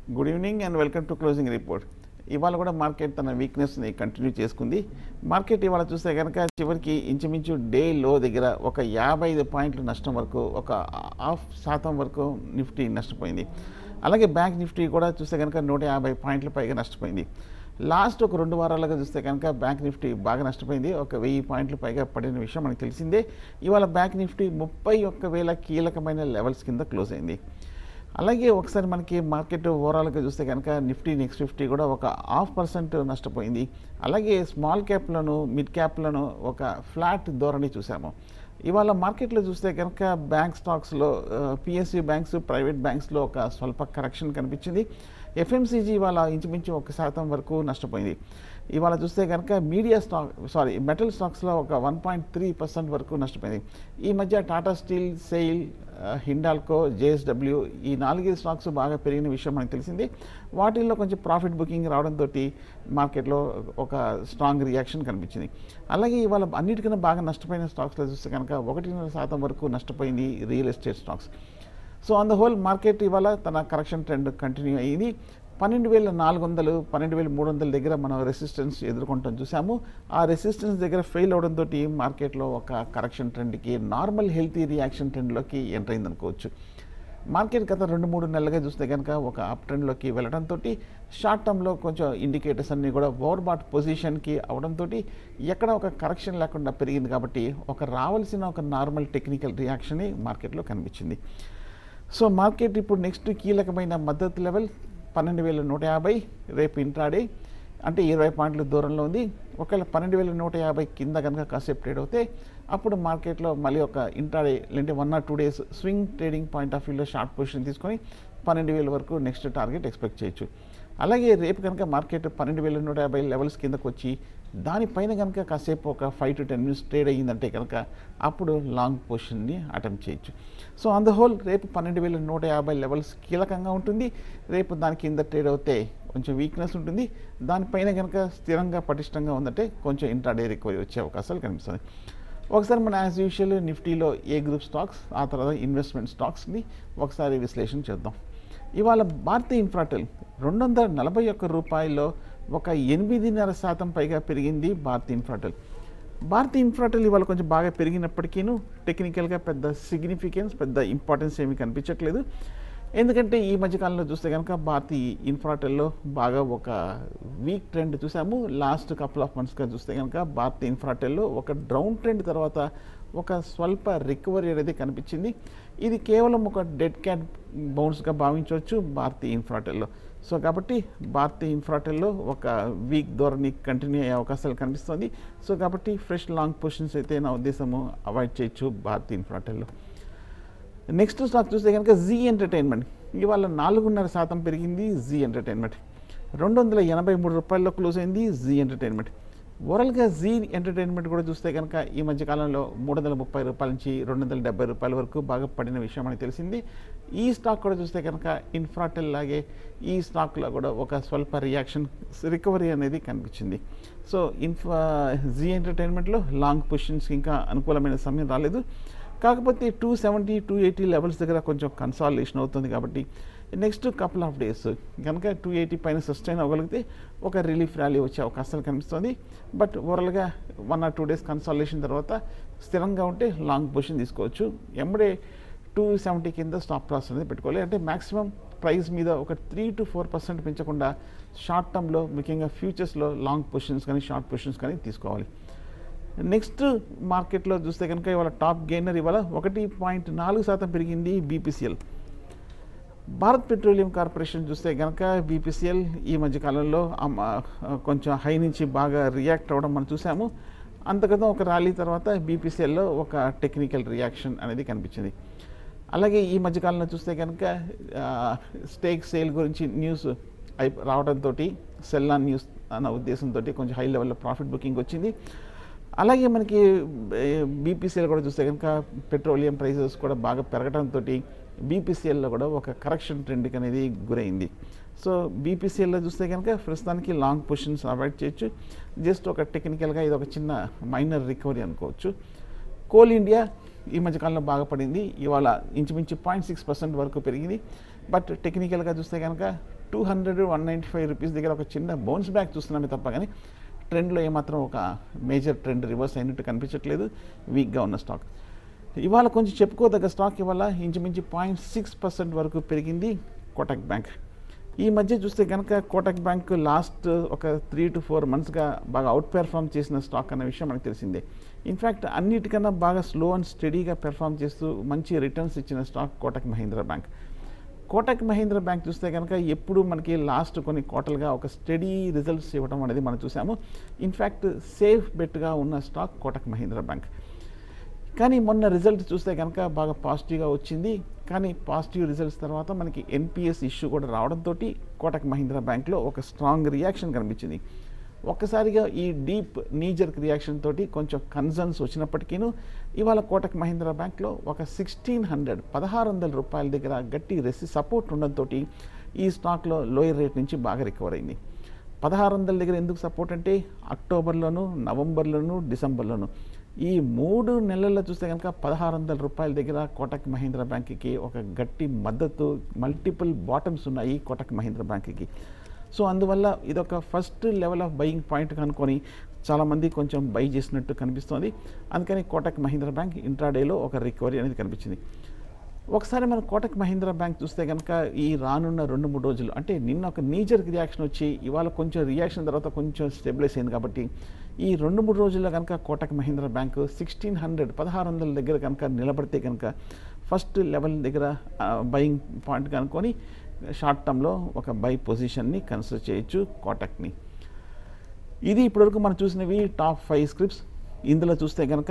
good evening and welcome to closing report ఇవాళ కూడా market తన వీక్నెస్ని కంటిన్యూ చేసుకుంది మార్కెట్ ఇవాళ చూస్తే కనుక చివరికి ఇంచుమించు డే లో దగ్గర ఒక యాభై ఐదు పాయింట్ల నష్టం వరకు ఒక హాఫ్ శాతం వరకు నిఫ్టీ నష్టపోయింది అలాగే బ్యాంక్ నిఫ్టీ కూడా చూస్తే కనుక నూట యాభై పాయింట్ల పైగా నష్టపోయింది లాస్ట్ ఒక రెండు వారాలుగా చూస్తే కనుక బ్యాంక్ నిఫ్టీ బాగా నష్టపోయింది ఒక వెయ్యి పాయింట్ల పైగా పడిన విషయం మనకు తెలిసిందే ఇవాళ బ్యాంక్ నిఫ్టీ ముప్పై ఒక్క వేల కీలకమైన లెవెల్స్ కింద క్లోజ్ అయింది అలాగే ఒకసారి మనకి మార్కెట్ ఓవరాల్గా చూస్తే కనుక నిఫ్టీ నెక్స్ట్ ఫిఫ్టీ కూడా ఒక హాఫ్ పర్సెంట్ నష్టపోయింది అలాగే స్మాల్ క్యాప్లను మిడ్ క్యాప్లను ఒక ఫ్లాట్ ధోరణి చూసాము ఇవాళ మార్కెట్లో చూస్తే కనుక బ్యాంక్ స్టాక్స్లో పిఎస్సి బ్యాంక్స్ ప్రైవేట్ బ్యాంక్స్లో ఒక స్వల్ప కరెక్షన్ కనిపించింది ఎఫ్ఎంసీజీ ఇవాళ ఇంచుమించు ఒక శాతం వరకు నష్టపోయింది ఇవాళ చూస్తే కనుక మీడియా స్టాక్ సారీ మెటల్ స్టాక్స్లో ఒక వన్ పాయింట్ త్రీ పర్సెంట్ వరకు నష్టపోయింది ఈ మధ్య Tata Steel SAIL Hindalco JSW ఈ నాలుగైదు స్టాక్స్ బాగా పెరిగిన విషయం మనకు తెలిసింది వాటిల్లో కొంచెం ప్రాఫిట్ బుకింగ్ రావడంతో మార్కెట్లో ఒక స్ట్రాంగ్ రియాక్షన్ కనిపించింది అలాగే ఇవాళ అన్నిటికన్నా బాగా నష్టపోయిన స్టాక్స్లో చూస్తే కనుక ఒకటిన్నర శాతం వరకు నష్టపోయింది real estate stocks so on the whole market ఇవాళ తన కరెక్షన్ ట్రెండ్ కంటిన్యూ అయ్యింది పన్నెండు వేల నాలుగు వందలు పన్నెండు వేల మూడు వందల దగ్గర మనం రెసిస్టెన్స్ ఎదుర్కొంటాం చూసాము ఆ రెసిస్టెన్స్ దగ్గర ఫెయిల్ అవడంతో మార్కెట్లో ఒక కరెక్షన్ ట్రెండ్కి నార్మల్ హెల్తీ రియాక్షన్ ట్రెండ్లోకి ఎంటర్ అయింది అనుకోవచ్చు మార్కెట్ గత రెండు మూడు నెలలుగా చూస్తే కనుక ఒక అప్ ట్రెండ్లోకి వెళ్ళడంతో షార్ట్ టర్మ్లో కొంచెం ఇండికేటర్స్ అన్నీ కూడా ఓవర్ బాట్ పొజిషన్కి అవడంతో ఎక్కడ ఒక కరెక్షన్ లేకుండా పెరిగింది కాబట్టి ఒక రావాల్సిన ఒక నార్మల్ టెక్నికల్ రియాక్షన్ మార్కెట్లో కనిపించింది సో మార్కెట్ ఇప్పుడు నెక్స్ట్ కీలకమైన మద్దతు లెవెల్ పన్నెండు వేల నూట యాభై రేపు ఇంట్రాడే అంటే ఇరవై పాయింట్ల దూరంలో ఉంది ఒకవేళ పన్నెండు వేల నూట యాభై కింద కనుక కాసేపు ట్రేడ్ అవుతే అప్పుడు మార్కెట్లో మళ్ళీ ఒక ఇంట్రాడే లేదంటే one or two days swing trading point of వ్యూలో షార్ట్ పొజిషన్ తీసుకొని పన్నెండు వేల వరకు నెక్స్ట్ టార్గెట్ ఎక్స్పెక్ట్ చేయొచ్చు అలాగే రేపు కనుక మార్కెట్ పన్నెండు వేల నూట యాభై లెవెల్స్ కిందకు వచ్చి దానిపైన కనుక కాసేపు ఒక five to ten minutes trade అయ్యిందంటే కనుక అప్పుడు లాంగ్ పొజిషన్ని అటెంప్ట్ చేయొచ్చు సో ఆన్ ద హోల్ రేపు పన్నెండు వేల నూట యాభై లెవెల్స్ కీలకంగా ఉంటుంది రేపు దాని కింద ట్రేడ్ అవుతే కొంచెం వీక్నెస్ ఉంటుంది దానిపైన కనుక స్థిరంగా పటిష్టంగా ఉందంటే కొంచెం ఇంట్రాడే రికవరీ వచ్చే అవకాశాలు కనిపిస్తుంది ఒకసారి మన యాజ్ యూజువల్ నిఫ్టీలో ఏ గ్రూప్ స్టాక్స్ ఆ తర్వాత ఇన్వెస్ట్మెంట్ స్టాక్స్ని ఒకసారి విశ్లేషణ చేద్దాం ఇవాళ భారతీయ ఇన్ఫ్రాటెల్ రెండు వందల నలభై ఒక్క రూపాయల్లో ఒక ఎనిమిదిన్నర శాతం పైగా పెరిగింది భారతీయ ఇన్ఫ్రాటెల్ భారతీయ ఇన్ఫ్రాటెల్ ఇవాళ కొంచెం బాగా పెరిగినప్పటికీను టెక్నికల్గా పెద్ద సిగ్నిఫికెన్స్ పెద్ద ఇంపార్టెన్స్ ఏమీ కనిపించట్లేదు ఎందుకంటే ఈ మధ్యకాలంలో చూస్తే కనుక భారతీయ ఇన్ఫ్రాటెల్లో బాగా ఒక వీక్ ట్రెండ్ చూసాము లాస్ట్ కపుల్ ఆఫ్ మంత్స్గా చూస్తే కనుక భారతీయ ఇన్ఫ్రాటెల్లో ఒక డౌన్ ట్రెండ్ తర్వాత ఒక స్వల్ప రికవరీ అనేది కనిపించింది ఇది కేవలం ఒక డెడ్ క్యాట్ బౌన్స్గా భావించవచ్చు భారతీయ ఇన్ఫ్రాటెల్లో సో కాబట్టి భారతీయ ఇన్ఫ్రాటెల్లో ఒక వీక్ ధోరణి కంటిన్యూ అయ్యే అవకాశాలు కనిపిస్తుంది సో కాబట్టి ఫ్రెష్ లాంగ్ పొజిషన్స్ అయితే నా ఉద్దేశము అవాయిడ్ చేయొచ్చు భారతీయ ఇన్ఫ్రాటెల్లో నెక్స్ట్ స్టాక్ చూస్తే కనుక జీ ఎంటర్టైన్మెంట్ ఇవాళ నాలుగున్నర శాతం పెరిగింది జీ ఎంటర్టైన్మెంట్ రెండు వందల ఎనభై మూడు రూపాయల్లో క్లోజ్ అయింది జీ ఎంటర్టైన్మెంట్ ఓవరాల్గా జీ ఎంటర్టైన్మెంట్ కూడా చూస్తే కనుక ఈ మధ్య కాలంలో మూడు వందల ముప్పై రూపాయల నుంచి రెండు వందల డెబ్బై రూపాయల వరకు బాగా పడిన విషయం మనకి తెలిసింది ఈ స్టాక్ కూడా చూస్తే కనుక ఇన్ఫ్రాటెల్ లాగే ఈ స్టాక్లో కూడా ఒక స్వల్ప రియాక్షన్ రికవరీ అనేది కనిపించింది సో ఇన్ఫా జీ ఎంటర్టైన్మెంట్లో లాంగ్ పొజిషన్స్కి ఇంకా అనుకూలమైన సమయం రాలేదు కాకపోతే two seventy two eighty levels దగ్గర కొంచెం కన్సాలిడేషన్ అవుతుంది కాబట్టి నెక్స్ట్ కపుల్ ఆఫ్ డేస్ కనుక టూ ఎయిటీ పైన సస్టైన్ అవ్వగలిగితే ఒక రిలీఫ్ ర్యాలీ వచ్చే అవకాశాలు కనిపిస్తుంది బట్ ఓవరాల్గా one or two days consolidation తర్వాత స్థిరంగా ఉంటే లాంగ్ పొజిషన్ తీసుకోవచ్చు ఎమ్మడే టూ సెవెంటీ కింద స్టాప్ లాస్ అనేది పెట్టుకోవాలి అంటే మాక్సిమం ప్రైస్ మీద ఒక త్రీ టు ఫోర్ పర్సెంట్ పెంచకుండా షార్ట్ టర్మ్లో ముఖ్యంగా ఫ్యూచర్స్లో లాంగ్ పొజిషన్స్ కానీ షార్ట్ పొజిషన్స్ కానీ తీసుకోవాలి నెక్స్ట్ మార్కెట్లో చూస్తే కనుక ఇవాళ టాప్ గెయినర్ ఇవాళ ఒకటి పాయింట్ నాలుగు శాతం పెరిగింది బీపీసీఎల్ భారత్ పెట్రోలియం కార్పొరేషన్ చూస్తే కనుక బీపీసీఎల్ ఈ మధ్య కాలంలో కొంచెం హై నుంచి బాగా రియాక్ట్ అవ్వడం మనం చూసాము అంతకన్నా ఒక ర్యాలీ తర్వాత బీపీసీఎల్లో ఒక టెక్నికల్ రియాక్షన్ అనేది కనిపించింది అలాగే ఈ మధ్యకాలంలో చూస్తే కనుక స్టేక్ సేల్ గురించి న్యూస్ అయి రావడంతో సెల్ ఆన్ న్యూస్ అన్న ఉద్దేశంతో కొంచెం హై లెవెల్లో ప్రాఫిట్ బుకింగ్ వచ్చింది అలాగే మనకి బీపీసీఎల్ కూడా చూస్తే కనుక పెట్రోలియం ప్రైసెస్ కూడా బాగా పెరగడంతో బీపీసీఎల్లో కూడా ఒక కరెక్షన్ ట్రెండ్కి అనేది గురైంది సో బీపీసీఎల్లో చూస్తే కనుక ప్రస్తుతానికి లాంగ్ పొజిషన్స్ అవాయిడ్ చేయొచ్చు జస్ట్ ఒక టెక్నికల్గా ఇది ఒక చిన్న మైనర్ రికవరీ అనుకోవచ్చు కోల్ ఇండియా ఈ మధ్యకాలంలో బాగా పడింది ఇవాళ ఇంచుమించు పాయింట్ సిక్స్ పర్సెంట్ వరకు పెరిగింది బట్ టెక్నికల్గా చూస్తే కనుక two hundred one ninety five rupees దగ్గర ఒక చిన్న బౌన్స్ బ్యాక్ చూస్తున్నామే తప్ప కానీ ట్రెండ్లో ఏమాత్రం ఒక మేజర్ ట్రెండ్ రివర్స్ అయినట్టు కనిపించట్లేదు వీక్గా ఉన్న స్టాక్ ఇవాళ కొంచెం చెప్పుకోదగ్గ స్టాక్ ఇవాళ ఇంచుమించు పాయింట్ సిక్స్ పర్సెంట్ వరకు పెరిగింది కోటక్ బ్యాంక్ ఈ మధ్య చూస్తే కనుక కోటక్ బ్యాంక్ లాస్ట్ ఒక త్రీ టు ఫోర్ మంత్స్గా బాగా అవుట్ పెర్ఫామ్ చేసిన స్టాక్ అన్న విషయం మనకు తెలిసిందే ఇన్ఫ్యాక్ట్ అన్నిటికన్నా బాగా స్లో అండ్ స్టడీగా పెర్ఫామ్ చేస్తూ మంచి రిటర్న్స్ ఇచ్చిన stock Kotak Mahindra bank Kotak Mahindra bank చూస్తే కనుక ఎప్పుడు మనకి లాస్ట్ కొన్ని క్వార్టర్గా ఒక స్టడీ రిజల్ట్స్ ఇవ్వడం అనేది మనం చూసాము ఇన్ఫ్యాక్ట్ సేఫ్ బెట్గా ఉన్న స్టాక్ కోటక్ మహీంద్రా బ్యాంక్ కానీ మొన్న రిజల్ట్ చూస్తే కనుక బాగా పాజిటివ్గా వచ్చింది కానీ పాజిటివ్ రిజల్ట్స్ తర్వాత మనకి ఎన్పిఎస్ ఇష్యూ కూడా రావడంతో కోటక్ మహీంద్రా బ్యాంక్లో ఒక స్ట్రాంగ్ రియాక్షన్ కనిపించింది ఒక్కసారిగా ఈ డీప్ నీజర్క్ రియాక్షన్ తోటి కొంచెం కన్సర్న్స్ వచ్చినప్పటికీను ఇవాళ కోటక్ మహీంద్రా బ్యాంక్లో ఒక సిక్స్టీన్ హండ్రెడ్ పదహారు వందల రూపాయల దగ్గర గట్టి రెసి సపోర్ట్ ఉండడంతో ఈ స్టాక్లో లోయర్ రేట్ నుంచి బాగా రికవర్ అయింది పదహారు వందల దగ్గర ఎందుకు సపోర్ట్ అంటే అక్టోబర్లోను నవంబర్లోను డిసెంబర్లోను ఈ మూడు నెలల్లో చూస్తే కనుక పదహారు వందల రూపాయల దగ్గర కోటక్ మహీంద్రా బ్యాంక్కి ఒక గట్టి మద్దతు మల్టిపుల్ బాటమ్స్ ఉన్నాయి కోటక్ మహీంద్రా బ్యాంక్కి సో అందువల్ల ఇదొక first level of buying point కనుక్కొని చాలామంది కొంచెం బై చేసినట్టు కనిపిస్తోంది అందుకని కోటక్ మహీంద్రా బ్యాంక్ ఇంట్రాడేలో ఒక రికవరీ అనేది కనిపించింది ఒకసారి మనం కోటక్ మహీంద్రా బ్యాంక్ చూస్తే కనుక ఈ రానున్న రెండు మూడు రోజులు అంటే నిన్న ఒక నీజర్కి రియాక్షన్ వచ్చి ఇవాళ కొంచెం రియాక్షన్ తర్వాత కొంచెం స్టెబిలైజ్ అయింది కాబట్టి ఈ రెండు మూడు రోజుల్లో కనుక Kotak Mahindra bank sixteen hundred పదహారు వందల దగ్గర కనుక నిలబడితే కనుక ఫస్ట్ లెవెల్ దగ్గర బయింగ్ పాయింట్ కనుక్కొని షార్ట్ టర్మ్లో ఒక బై పొజిషన్ని కన్సిడర్ చేయొచ్చు కోటక్ని ఇది ఇప్పటివరకు మనం చూసినవి టాప్ ఫైవ్ స్క్రిప్ట్స్ ఇందులో చూస్తే కనుక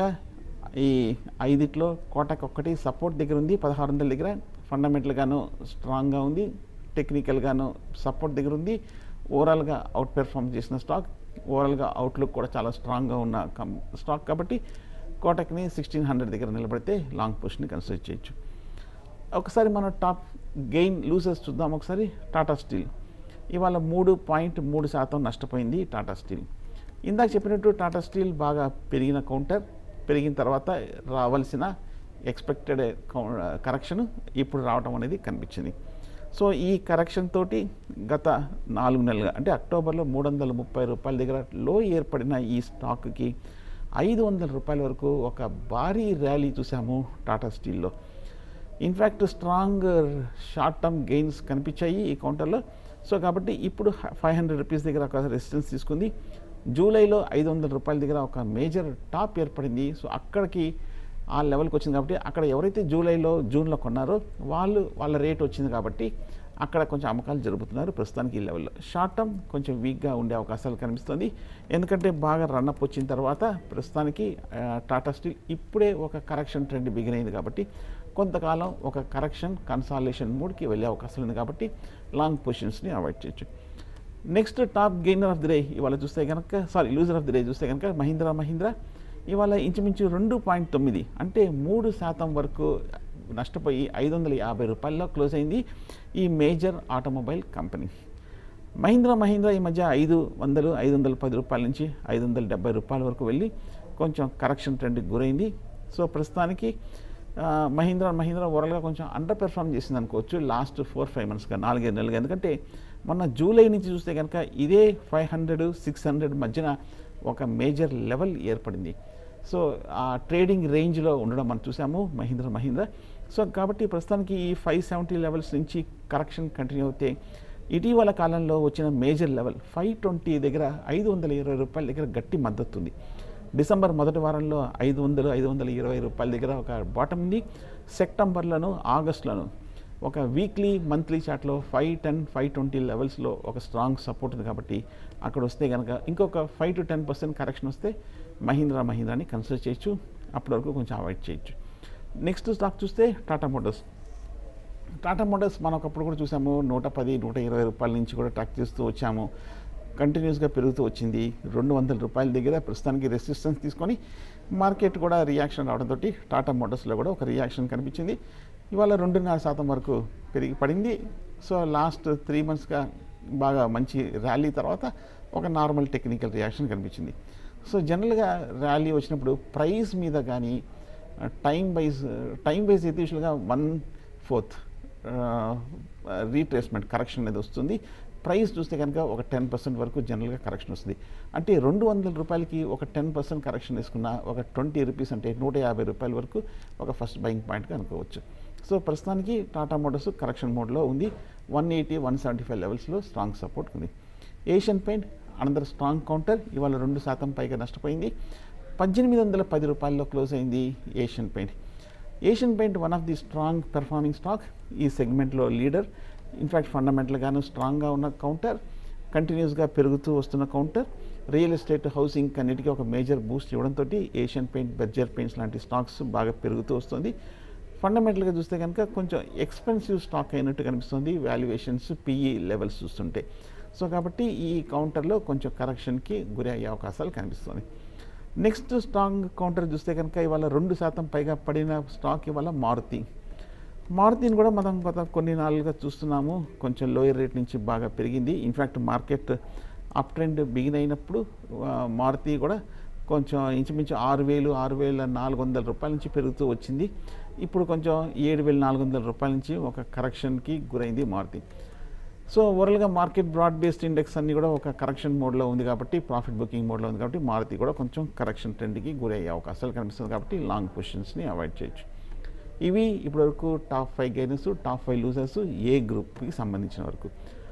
ఈ ఐదిట్లో కోటక్ ఒక్కటి సపోర్ట్ దగ్గర ఉంది పదహారు వందల దగ్గర ఫండమెంటల్గాను స్ట్రాంగ్గా ఉంది టెక్నికల్గాను సపోర్ట్ దగ్గర ఉంది ఓవరాల్గా అవుట్ పెర్ఫామ్ చేసిన స్టాక్ ఓవరాల్గా అవుట్లుక్ కూడా చాలా స్ట్రాంగ్గా ఉన్న కం స్టాక్ కాబట్టి కోటక్ని సిక్స్టీన్ హండ్రెడ్ దగ్గర నిలబడితే లాంగ్ పొజిషన్ని కన్సిడర్ చేయొచ్చు ఒకసారి మనం టాప్ గెయిన్ లూజర్స్ చూద్దాం ఒకసారి టాటా స్టీల్ ఇవాళ మూడు పాయింట్ మూడు శాతం నష్టపోయింది టాటా స్టీల్ ఇందాక చెప్పినట్టు టాటా స్టీల్ బాగా పెరిగిన కౌంటర్ పెరిగిన తర్వాత రావాల్సిన ఎక్స్పెక్టెడ్ కరెక్షన్ ఇప్పుడు రావడం అనేది కనిపించింది సో ఈ కరెక్షన్ తోటి గత నాలుగు నెలలుగా అంటే అక్టోబర్లో మూడు వందల ముప్పై రూపాయల దగ్గర లో ఏర్పడిన ఈ స్టాక్కి ఐదు వందల రూపాయల వరకు ఒక భారీ ర్యాలీ చూసాము టాటా స్టీల్లో in fact strong short term gains కనిపించాయి ఈ కౌంటర్లో సో కాబట్టి ఇప్పుడు ఫైవ్ హండ్రెడ్ రూపీస్ దగ్గర ఒక రెసిస్టెన్స్ తీసుకుంది జూలైలో ఐదు వందల రూపాయల దగ్గర ఒక మేజర్ టాప్ ఏర్పడింది సో అక్కడికి ఆ లెవెల్కి వచ్చింది కాబట్టి అక్కడ ఎవరైతే జూలైలో జూన్లో కొన్నారో వాళ్ళు వాళ్ళ రేట్ వచ్చింది కాబట్టి అక్కడ కొంచెం అమ్మకాలు జరుగుతున్నారు ప్రస్తుతానికి ఈ లెవెల్లో షార్ట్ టర్మ్ కొంచెం వీక్గా ఉండే అవకాశాలు కనిపిస్తుంది ఎందుకంటే బాగా రన్అప్ వచ్చిన తర్వాత ప్రస్తుతానికి ఆ, టాటా స్టీల్ ఇప్పుడే ఒక కరెక్షన్ ట్రెండ్ బిగిన్ అయింది కాబట్టి కొంతకాలం ఒక కరెక్షన్ కన్సాలేషన్ మూడ్కి వెళ్ళే అవకాశం ఉంది కాబట్టి లాంగ్ పొజిషన్స్ని అవాయిడ్ చేయొచ్చు next top gainer of the day ఇవాళ చూస్తే కనుక sorry loser of the day చూస్తే కనుక మహీంద్రా మహీంద్రా ఇవాళ ఇంచుమించు రెండు పాయింట్ తొమ్మిది అంటే మూడు శాతం వరకు నష్టపోయి ఐదు వందల యాభై రూపాయల్లో క్లోజ్ అయింది ఈ major automobile company Mahindra Mahindra ఈ మధ్య ఐదు వందలు ఐదు వందల పది రూపాయల నుంచి ఐదు వందల డెబ్బై రూపాయల వరకు వెళ్ళి కొంచెం కరెక్షన్ ట్రెండ్కి గురైంది సో ప్రస్తుతానికి ఆ, మహీంద్రా మహీంద్రా ఓవరాల్గా కొంచెం అండర్ పెర్ఫామ్ చేసింది అనుకోవచ్చు లాస్ట్ ఫోర్ ఫైవ్ మంత్స్గా నాలుగైదు నెలలుగా ఎందుకంటే మొన్న జూలై నుంచి చూస్తే కనుక ఇదే ఫైవ్ హండ్రెడ్ సిక్స్ హండ్రెడ్ మధ్యన ఒక మేజర్ లెవెల్ ఏర్పడింది సో ఆ ట్రేడింగ్ రేంజ్లో ఉండడం మనం చూసాము మహీంద్రా మహీంద్రా సో కాబట్టి ప్రస్తుతానికి ఈ ఫైవ్ సెవెంటీ లెవెల్స్ నుంచి కరెక్షన్ కంటిన్యూ అవుతే ఇటీవల కాలంలో వచ్చిన మేజర్ లెవెల్ ఫైవ్ ట్వంటీ దగ్గర ఐదు వందల ఇరవై రూపాయల దగ్గర గట్టి మద్దతు ఉంది డిసెంబర్ మొదటి వారంలో ఐదు వందలు ఐదు వందల ఇరవై రూపాయల దగ్గర ఒక బాటమ్ ఉంది సెప్టెంబర్లోను ఆగస్టులోను ఒక వీక్లీ మంత్లీ చార్ట్లో ఫైవ్ టెన్ ఫైవ్ ట్వంటీ లెవెల్స్లో ఒక స్ట్రాంగ్ సపోర్ట్ ఉంది కాబట్టి అక్కడ వస్తే కనుక ఇంకొక five to ten percent correction వస్తే మహీంద్రా మహీంద్రాని కన్సిడర్ చేయొచ్చు అప్పటి వరకు కొంచెం అవాయిడ్ చేయొచ్చు నెక్స్ట్ స్టాక్ చూస్తే టాటా మోటార్స్ టాటా మోటార్స్ మనం ఒకప్పుడు కూడా చూసాము నూట పది నూట ఇరవై రూపాయల నుంచి కూడా ట్రాక్ చేస్తూ వచ్చాము కంటిన్యూస్గా పెరుగుతూ వచ్చింది రెండు వందల రూపాయల దగ్గర ప్రస్తుతానికి రెసిస్టెన్స్ తీసుకొని మార్కెట్ కూడా రియాక్షన్ రావడంతో టాటా మోటార్స్లో కూడా ఒక రియాక్షన్ కనిపించింది ఇవాళ రెండున్నర శాతం వరకు పెరిగి పడింది సో లాస్ట్ త్రీ మంత్స్గా బాగా మంచి ర్యాలీ తర్వాత ఒక నార్మల్ టెక్నికల్ రియాక్షన్ కనిపించింది సో జనరల్గా ర్యాలీ వచ్చినప్పుడు ప్రైస్ మీద కానీ టైం వైజ్ టైం వైజ్ అయితే యూజువల్గా వన్ ఫోర్త్ రీట్రేస్మెంట్ కరెక్షన్ అనేది వస్తుంది ప్రైస్ చూస్తే కనుక ఒక టెన్ పర్సెంట్ వరకు జనరల్గా కరెక్షన్ వస్తుంది అంటే రెండు వందల రూపాయలకి ఒక టెన్ పర్సెంట్ కరెక్షన్ వేసుకున్న ఒక ట్వంటీ రూపీస్ అంటే నూట యాభై రూపాయల వరకు ఒక ఫస్ట్ బయింగ్ పాయింట్గా అనుకోవచ్చు సో ప్రస్తుతానికి టాటా మోటార్స్ కరెక్షన్ మోడ్లో ఉంది one eighty one seventy five లెవెల్స్లో స్ట్రాంగ్ సపోర్ట్ ఉంది Asian paint another strong counter ఇవాళ రెండు శాతం పైగా నష్టపోయింది పద్దెనిమిది వందల పది రూపాయల్లో క్లోజ్ అయింది Asian paint Asian paint one of the strong performing stock ఈ సెగ్మెంట్లో లీడర్ ఇన్ఫ్యాక్ట్ ఫండమెంటల్గాను స్ట్రాంగ్గా ఉన్న కౌంటర్ కంటిన్యూస్గా పెరుగుతూ వస్తున్న కౌంటర్ రియల్ ఎస్టేట్ హౌసింగ్ అన్నిటికీ ఒక మేజర్ బూస్ట్ ఇవ్వడంతో ఏషియన్ పెయింట్ బెర్జర్ పెయింట్స్ లాంటి స్టాక్స్ బాగా పెరుగుతూ వస్తుంది ఫండమెంటల్గా చూస్తే కనుక కొంచెం ఎక్స్పెన్సివ్ స్టాక్ అయినట్టు కనిపిస్తుంది వాల్యుయేషన్స్ పిఈ లెవెల్స్ చూస్తుంటే సో కాబట్టి ఈ కౌంటర్లో కొంచెం కరెక్షన్కి గురి అయ్యే అవకాశాలు కనిపిస్తుంది నెక్స్ట్ స్ట్రాంగ్ కౌంటర్ చూస్తే కనుక ఇవాళ రెండు శాతం పైగా పడిన స్టాక్ ఇవాళ మారుతి మారుతిని కూడా మనం గత కొన్ని నాలుగుగా చూస్తున్నాము కొంచెం లోయర్ రేట్ నుంచి బాగా పెరిగింది in fact market up trend begin అయినప్పుడు ఆ, మారుతి కూడా కొంచెం ఇంచుమించు ఆరు వేలు ఆరు వేల నాలుగు వందల రూపాయల నుంచి పెరుగుతూ వచ్చింది ఇప్పుడు కొంచెం ఏడు వేల నాలుగు వందల రూపాయల నుంచి ఒక కరెక్షన్కి గురైంది మారుతి సో ఓవరాల్గా మార్కెట్ బ్రాడ్ బేస్డ్ ఇండెక్స్ అన్ని కూడా ఒక కరెక్షన్ మోడ్లో ఉంది కాబట్టి ప్రాఫిట్ బుకింగ్ మోడ్లో ఉంది కాబట్టి మారుతి కూడా కొంచెం కరెక్షన్ ట్రెండ్కి గురయ్యే అవకాశాలు కనిపిస్తుంది కాబట్టి లాంగ్ పొజిషన్స్ని అవాయిడ్ చేయొచ్చు ఇవి ఇప్పటివరకు top five gainers top five losers ఏ గ్రూప్కి సంబంధించిన వరకు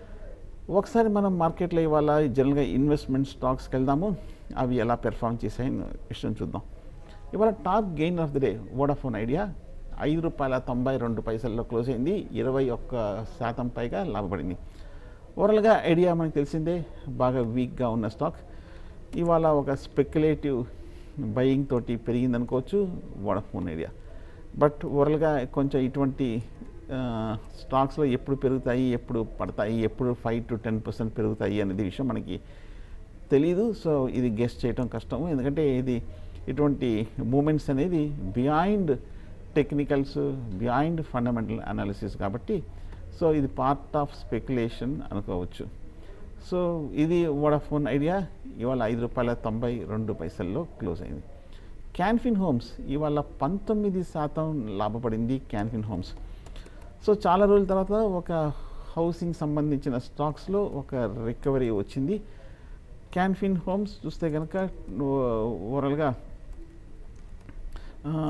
ఒకసారి మనం మార్కెట్లో ఇవాళ జనరల్గా ఇన్వెస్ట్మెంట్ స్టాక్స్కి వెళ్దాము అవి ఎలా పెర్ఫామ్ చేశాయని విషయం చూద్దాం ఇవాళ top gain of the day Vodafone Idea ఐదు రూపాయల తొంభై రెండు పైసల్లో క్లోజ్ అయింది ఇరవై ఒక్క శాతం పైగా లాభపడింది ఓవరాల్గా ఐడియా మనకు తెలిసిందే బాగా వీక్గా ఉన్న స్టాక్ ఇవాళ ఒక స్పెక్యులేటివ్ బయింగ్ తోటి పెరిగిందనుకోవచ్చు వోడాఫోన్ ఐడియా బట్ ఓవరాల్గా కొంచెం ఇటువంటి స్టాక్స్లో ఎప్పుడు పెరుగుతాయి ఎప్పుడు పడతాయి ఎప్పుడు ఫైవ్ టు టెన్ పర్సెంట్ పెరుగుతాయి అనేది విషయం మనకి తెలీదు సో ఇది గెస్ట్ చేయటం కష్టము ఎందుకంటే ఇది ఇటువంటి మూమెంట్స్ అనేది beyond technicals beyond fundamental analysis కాబట్టి సో ఇది పార్ట్ ఆఫ్ స్పెక్యులేషన్ అనుకోవచ్చు సో ఇది వోడాఫోన్ ఐడియా ఇవాళ ఐదు రూపాయల తొంభై రెండు పైసల్లో క్లోజ్ అయింది క్యాన్ఫిన్ హోమ్స్ ఇవాళ పంతొమ్మిది శాతం లాభపడింది క్యాన్ఫిన్ హోమ్స్ సో చాలా రోజుల తర్వాత ఒక హౌసింగ్ సంబంధించిన స్టాక్స్లో ఒక రికవరీ వచ్చింది క్యాన్ఫిన్ హోమ్స్ చూస్తే కనుక ఓవరాల్గా ఆ,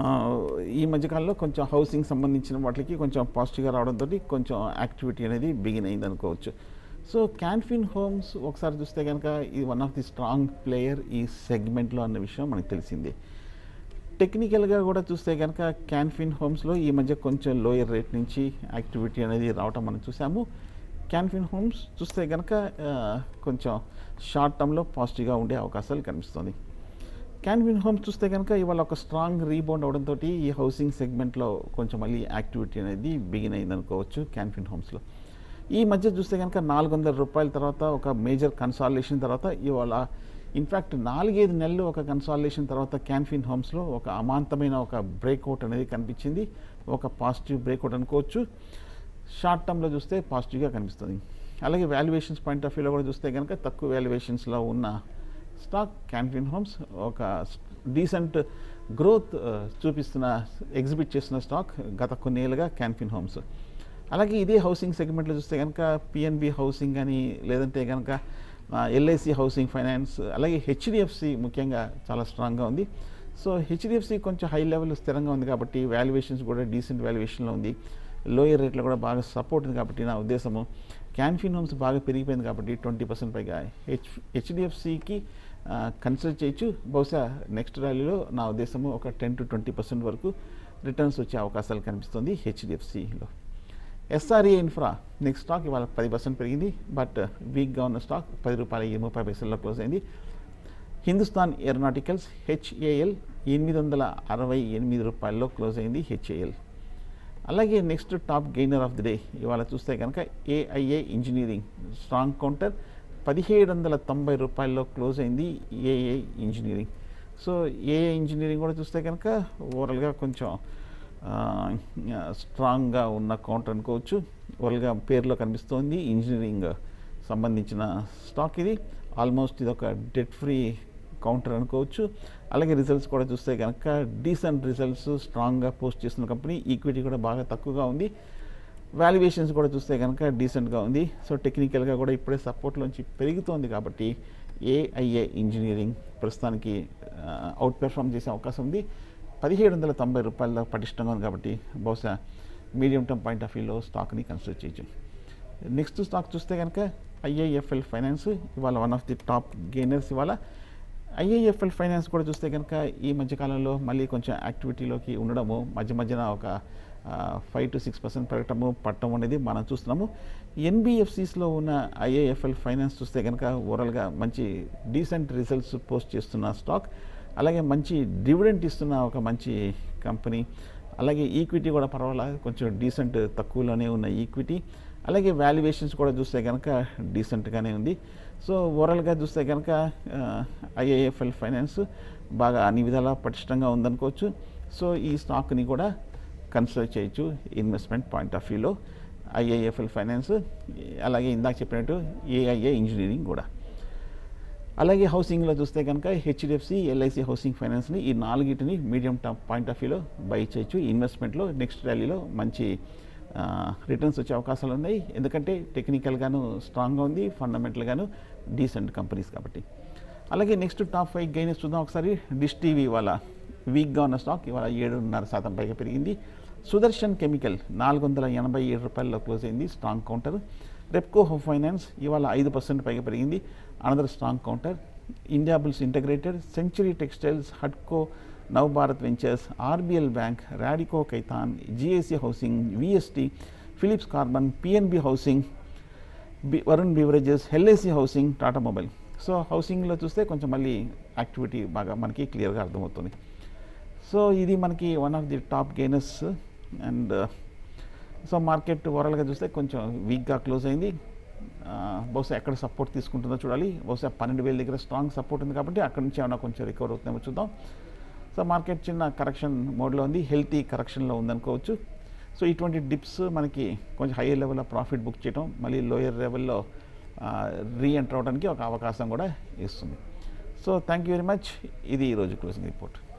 ఈ మధ్యకాలంలో కొంచెం హౌసింగ్ సంబంధించిన వాటికి కొంచెం పాజిటివ్గా రావడంతో కొంచెం యాక్టివిటీ అనేది బిగిన్ అయింది అనుకోవచ్చు సో క్యాన్ఫిన్ హోమ్స్ ఒకసారి చూస్తే కనుక ఇది one of the strong player ఈ సెగ్మెంట్లో అన్న విషయం మనకు తెలిసిందే టెక్నికల్గా కూడా చూస్తే కనుక క్యాన్ఫిన్ హోమ్స్లో ఈ మధ్య కొంచెం లోయర్ రేట్ నుంచి యాక్టివిటీ అనేది రావటం మనం చూసాము క్యాన్ఫిన్ హోమ్స్ చూస్తే కనుక ఆ, కొంచెం షార్ట్ టర్మ్లో పాజిటివ్గా ఉండే అవకాశాలు కనిపిస్తుంది క్యాన్విన్ హోమ్స్ చూస్తే కనుక ఇవాళ ఒక స్ట్రాంగ్ రీబౌండ్ అవడంతో ఈ హౌసింగ్ సెగ్మెంట్లో కొంచెం మళ్ళీ యాక్టివిటీ అనేది బిగిన్ అయింది అనుకోవచ్చు క్యాన్ఫిన్ హోమ్స్లో ఈ మధ్య చూస్తే కనుక నాలుగు వందల రూపాయల తర్వాత ఒక మేజర్ కన్సాలేషన్ తర్వాత ఇవాళ ఇన్ఫ్యాక్ట్ నాలుగైదు నెలలు ఒక కన్సాలేషన్ తర్వాత క్యాన్ఫిన్ హోమ్స్లో ఒక అమాంతమైన ఒక బ్రేక్అవుట్ అనేది కనిపించింది ఒక పాజిటివ్ బ్రేక్అవుట్ అనుకోవచ్చు షార్ట్ టర్మ్లో చూస్తే పాజిటివ్గా కనిపిస్తుంది అలాగే వాల్యుయేషన్స్ పాయింట్ ఆఫ్ వ్యూలో కూడా చూస్తే కనుక తక్కువ వాల్యుయేషన్స్లో ఉన్న స్టాక్ క్యాన్ఫిన్ హోమ్స్ ఒక డీసెంట్ గ్రోత్ చూపిస్తున్న ఎగ్జిబిట్ చేస్తున్న స్టాక్ గత కొన్నేళ్ళుగా క్యాన్ఫిన్ హోమ్స్ అలాగే ఇదే హౌసింగ్ సెగ్మెంట్లో చూస్తే కనుక పిఎన్బి హౌసింగ్ అని లేదంటే కనుక ఎల్ఐసి హౌసింగ్ ఫైనాన్స్ అలాగే హెచ్డిఎఫ్సి ముఖ్యంగా చాలా స్ట్రాంగ్గా ఉంది సో హెచ్డిఎఫ్సి కొంచెం హై లెవెల్ స్థిరంగా ఉంది కాబట్టి వాల్యుయేషన్స్ కూడా డీసెంట్ వాల్యుయేషన్లో ఉంది లోయర్ రేట్లో కూడా బాగా సపోర్ట్ ఉంది కాబట్టి నా ఉద్దేశము క్యాన్ఫిన్ హోమ్స్ బాగా పెరిగిపోయింది కాబట్టి ట్వంటీ పర్సెంట్ పైగా హెచ్ హెచ్డిఎఫ్సికి కన్సిడర్ చేయొచ్చు బహుశా నెక్స్ట్ ర్యాలీలో నా ఉద్దేశము ఒక టెన్ టు ట్వంటీ పర్సెంట్ వరకు రిటర్న్స్ వచ్చే అవకాశాలు కనిపిస్తుంది హెచ్డిఎఫ్సిలో ఎస్ఆర్ఏ ఇన్ఫ్రా నెక్స్ట్ స్టాక్ ఇవాళ పది పర్సెంట్ పెరిగింది బట్ వీక్గా ఉన్న స్టాక్ పది రూపాయల ఇరవై ముప్పై పైసల్లో క్లోజ్ అయింది హిందుస్థాన్ ఏరోనాటికల్స్ హెచ్ఏఎల్ ఎనిమిది వందల అరవై ఎనిమిది రూపాయల్లో క్లోజ్ అయింది హెచ్ఏఎల్ అలాగే next top gainer of the day ఇవాళ చూస్తే కనుక ఏఐఏ ఇంజనీరింగ్ స్ట్రాంగ్ కౌంటర్ పదిహేడు వందల తొంభై రూపాయల్లో క్లోజ్ అయింది AI engineering so AI engineering కూడా చూస్తే కనుక ఓవరాల్గా కొంచెం స్ట్రాంగ్గా ఉన్న కౌంటర్ అనుకోవచ్చు ఓవరాల్గా పేరులో కనిపిస్తోంది ఇంజనీరింగ్ సంబంధించిన స్టాక్ ఇది ఆల్మోస్ట్ ఇది ఒక డెట్ ఫ్రీ కౌంటర్ అనుకోవచ్చు అలాగే రిజల్ట్స్ కూడా చూస్తే కనుక డీసెంట్ రిజల్ట్స్ స్ట్రాంగ్గా పోస్ట్ చేస్తున్న కంపెనీ ఈక్విటీ కూడా బాగా తక్కువగా ఉంది వాల్యుయేషన్స్ కూడా చూస్తే కనుక డీసెంట్గా ఉంది సో టెక్నికల్గా కూడా ఇప్పుడే సపోర్ట్లోంచి పెరుగుతోంది కాబట్టి ఏఐఏ ఇంజనీరింగ్ ప్రస్తుతానికి అవుట్ పెర్ఫామ్ చేసే అవకాశం ఉంది పదిహేడు వందల తొంభై రూపాయల పటిష్టంగా ఉంది కాబట్టి బహుశా మీడియం టర్మ్ పాయింట్ ఆఫ్ వ్యూలో స్టాక్ని కన్సిడర్ చేయొచ్చు నెక్స్ట్ స్టాక్ చూస్తే కనుక ఐఐఎఫ్ఎల్ ఫైనాన్స్ ఇవాళ one of the top gainers ఇవాళ ఐఐఎఫ్ఎల్ ఫైనాన్స్ కూడా చూస్తే కనుక ఈ మధ్యకాలంలో మళ్ళీ కొంచెం యాక్టివిటీలోకి ఉండడము మధ్య మధ్యన ఒక ఫైవ్ టు సిక్స్ పర్సెంట్ పెరగటము పట్టడం అనేది మనం చూస్తున్నాము ఎన్బిఎఫ్సిస్లో ఉన్న ఐఐఎఫ్ఎల్ ఫైనాన్స్ చూస్తే కనుక ఓవరాల్గా మంచి డీసెంట్ రిజల్ట్స్ పోస్ట్ చేస్తున్న స్టాక్ అలాగే మంచి డివిడెంట్ ఇస్తున్న ఒక మంచి కంపెనీ అలాగే ఈక్విటీ కూడా పర్వాలేదు కొంచెం డీసెంట్ తక్కువలోనే ఉన్న ఈక్విటీ అలాగే వాల్యుయేషన్స్ కూడా చూస్తే కనుక డీసెంట్గానే ఉంది సో ఓవరాల్గా చూస్తే కనుక ఐఐఎఫ్ఎల్ ఫైనాన్స్ బాగా అన్ని విధాలా పటిష్టంగా ఉందనుకోవచ్చు సో ఈ స్టాక్ని కూడా కన్సిడర్ చేయొచ్చు ఇన్వెస్ట్మెంట్ పాయింట్ ఆఫ్ వ్యూలో ఐఐఎఫ్ఎల్ ఫైనాన్స్ అలాగే ఇందాక చెప్పినట్టు ఏఐఏ ఇంజనీరింగ్ కూడా అలాగే హౌసింగ్లో చూస్తే కనుక హెచ్డిఎఫ్సి ఎల్ఐసి హౌసింగ్ ఫైనాన్స్ని ఈ నాలుగిటిని మీడియం టర్మ్ పాయింట్ ఆఫ్ వ్యూలో బై చేయొచ్చు ఇన్వెస్ట్మెంట్లో నెక్స్ట్ ర్యాలీలో మంచి రిటర్న్స్ వచ్చే అవకాశాలు ఉన్నాయి ఎందుకంటే టెక్నికల్గాను స్ట్రాంగ్గా ఉంది ఫండమెంటల్గాను డీసెంట్ కంపెనీస్ కాబట్టి అలాగే నెక్స్ట్ టాప్ ఫైవ్ గైనెస్ చూద్దాం ఒకసారి డిష్ టీవీ ఇవాళ వీక్గా ఉన్న స్టాక్ ఇవాళ ఏడున్నర శాతం పైగా పెరిగింది సుదర్శన్ కెమికల్ నాలుగు వందల ఎనభై ఏడు రూపాయల్లో క్లోజ్ అయింది strong counter Repco home finance ఇవాళ ఐదు పర్సెంట్ పైగా పెరిగింది another strong counter Indiabulls integrated century textiles Hudco Nav Bharat ventures RBL bank Radico Khaitan GAC housing VST Philips carbon PNB housing B Varun beverages LIC housing Tata mobile so హౌసింగ్లో చూస్తే కొంచెం మళ్ళీ యాక్టివిటీ బాగా మనకి క్లియర్గా అర్థమవుతుంది సో ఇది మనకి one of the top gainers and so market ఓవరాల్గా చూస్తే కొంచెం వీక్గా క్లోజ్ అయింది ఆ, బహుశా ఎక్కడ సపోర్ట్ తీసుకుంటుందో చూడాలి బహుశా పన్నెండు వేల దగ్గర స్ట్రాంగ్ సపోర్ట్ ఉంది కాబట్టి అక్కడ నుంచి ఏమైనా కొంచెం రికవర్ అవుతుందేమో చూద్దాం సో మార్కెట్ చిన్న కరెక్షన్ మోడ్లో ఉంది హెల్తీ కరెక్షన్లో ఉందనుకోవచ్చు సో ఇటువంటి డిప్స్ మనకి కొంచెం హైయర్ లెవెల్లో ప్రాఫిట్ బుక్ చేయడం మళ్ళీ లోయర్ లెవెల్లో రీ ఎంటర్ అవడానికి ఒక అవకాశం కూడా ఇస్తుంది so thank you very much ఇది ఈరోజు క్లోజింగ్ రిపోర్ట్